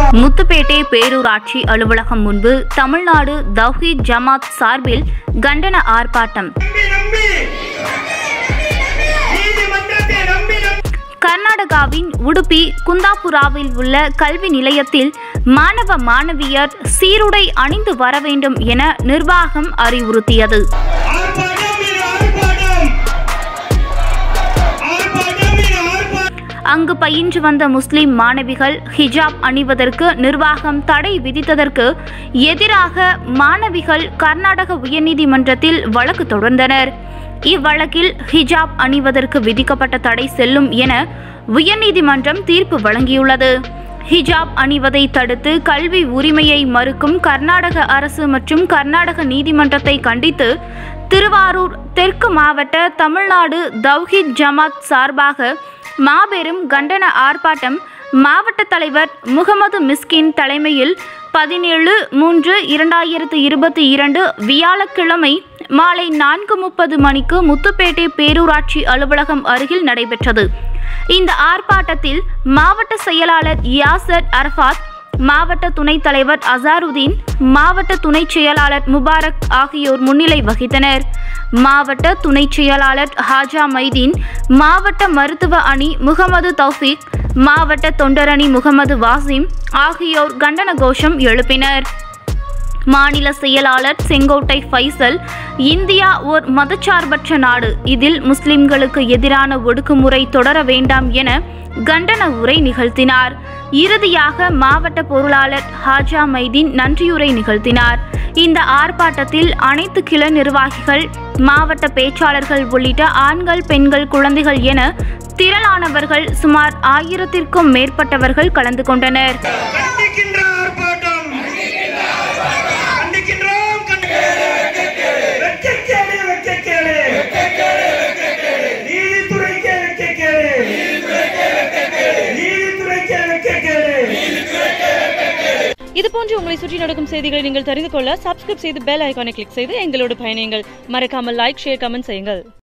முத்துப்பேட்டை பேரூராட்சி அலுவலகம் முன்பு தமிழ்நாடு தவ்ஹீத் ஜமாத் சார்பில் கண்டன ஆர்ப்பாட்டம் நம்பி நம்பி நீதிமன்றத்தை நம்பி நம்பி கர்நாடகாவின் உடுப்பி குந்தாபுராவில் உள்ள கல்வி நிலையத்தில் மாணவ மாணவியர் சீருடை அணிந்து வர வேண்டும் என நிர்வாகம் அறிவுறுத்தியது ஆர்ப்பாட்டம் இது ஆர்ப்பாட்டம் ஆர்ப்பாட்டம் இது ஆர்ப்பாட்டம் அங்கு பயின்று வந்த முஸ்லிம் மாணவிகள் ஹிஜாப் அணிவதற்கு நிர்வாகம் தடை விதித்ததற்கு எதிராக மாணவிகள் கர்நாடக உயர்நீதிமன்றத்தில் வழக்கு தொடர்ந்தனர் இவ்வழக்கில் ஹிஜாப் அணிவதற்கு விதிக்கப்பட்ட தடை செல்லும் என உயர்நீதிமன்றம் தீர்ப்பு வழங்கியுள்ளது ஹிஜாப் அணிவதை தடுத்து கல்வி உரிமையை மறுக்கும் கர்நாடக அரசு மற்றும் கர்நாடக நீதிமன்றத்தை கண்டித்து திருவாரூர் தெற்கு மாவட்ட தமிழ்நாடு தவ்ஹீத் ஜமாத் சார்பாக மாபெரும் கண்டன ஆர்ப்பாட்டம் மாவட்ட தலைவர் முகமது மிஸ்கின் தலைமையில் பதினேழு மூன்று இரண்டாயிரத்து இருபத்தி இரண்டு வியாழக்கிழமை மாலை நான்கு முப்பது மணிக்கு முத்துப்பேட்டை பேரூராட்சி அலுவலகம் அருகில் நடைபெற்றது இந்த ஆர்ப்பாட்டத்தில் மாவட்ட செயலாளர் யாசர் அரஃபாத் மாவட்ட துணைத் தலைவர் அசாருதீன் மாவட்ட துணைச் செயலாளர் முபாரக் ஆகியோர் முன்னிலை வகித்தனர் மாவட்ட துணைச் செயலாளர் ஹாஜா மைதீன் மாவட்ட மருத்துவ அணி முகமது தௌஃபீக் மாவட்ட தொண்டரணி முகமது வாசிம் ஆகியோர் கண்டன கோஷம் எழுப்பினர் மாநில செயலாளர் செங்கோட்டை ஃபைசல் இந்தியா ஓர் மதச்சார்பற்ற நாடு இதில் முஸ்லிம்களுக்கு எதிரான ஒடுக்குமுறை தொடர வேண்டாம் என கண்டன உரை நிகழ்த்தினார் இறுதியாக மாவட்ட பொருளாளர் ஹாஜா மைதீன் நன்றியுரை நிகழ்த்தினார் இந்த ஆர்ப்பாட்டத்தில் அனைத்து கிள நிர்வாகிகள் மாவட்ட பேச்சாளர்கள் உள்ளிட்ட ஆண்கள் பெண்கள் குழந்தைகள் என திரளானவர்கள் சுமார் ஆயிரத்திற்கும் மேற்பட்டவர்கள் கலந்து கொண்டனர் கண்டிக்கின்ற ஆர்ப்பாட்டம் கண்டிக்கின்றோம் வெட்கக்கேடு வெட்கக்கேடு நீதித்துறைக்கே வெட்கக்கேடு நீதித்துறைக்கே வெட்கக்கேடு இது போன்று உங்களை சுற்றி நடக்கும் செய்திகளை நீங்கள் தெரிந்து கொள்ள சப்ஸ்கிரைப் செய்து பெல் ஐகானை கிளிக் செய்து எங்களோடு பயணியுங்கள் மறக்காமல் லைக் ஷேர் கமெண்ட் செய்யுங்கள்